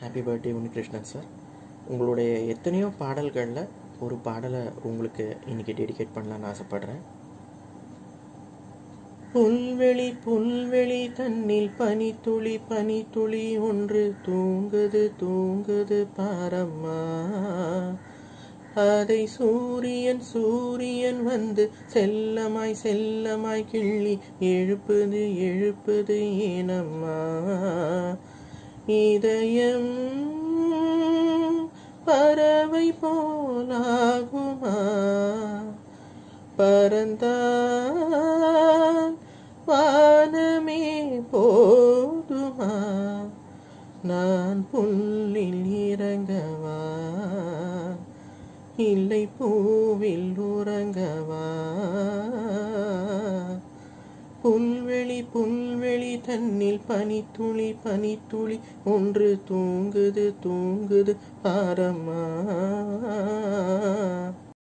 happy birthday Unnikrishnan sir உங்களுடைய எத்தனையோ பாடல்களில் ஒரு பாடலை உங்களுக்கு இன்னைக்கு டெடிகேட் பண்ணலான்னு ஆசைப்படுறேன் புல்வெளி புல்வெளி தன்னில் பனித்துளி பனித்துளி ஒன்று தூங்குது தூங்குது பாரம்மா அதை சூரியன் சூரியன் வந்து செல்லமாய் செல்லமாய் கிள்ளி எழுப்புது எழுப்புது ஏனம்மா இதயம் பறவை போலாகுமா பறந்தால் வானமே போதுமா நான் புல்லில் இறங்கவா இல்லை பூவில் உறங்கவா புல்வெளி புல்வெளி தன்னில் பனித்துளி பனித்துளி ஒன்று தூங்குது தூங்குது பாரம்மா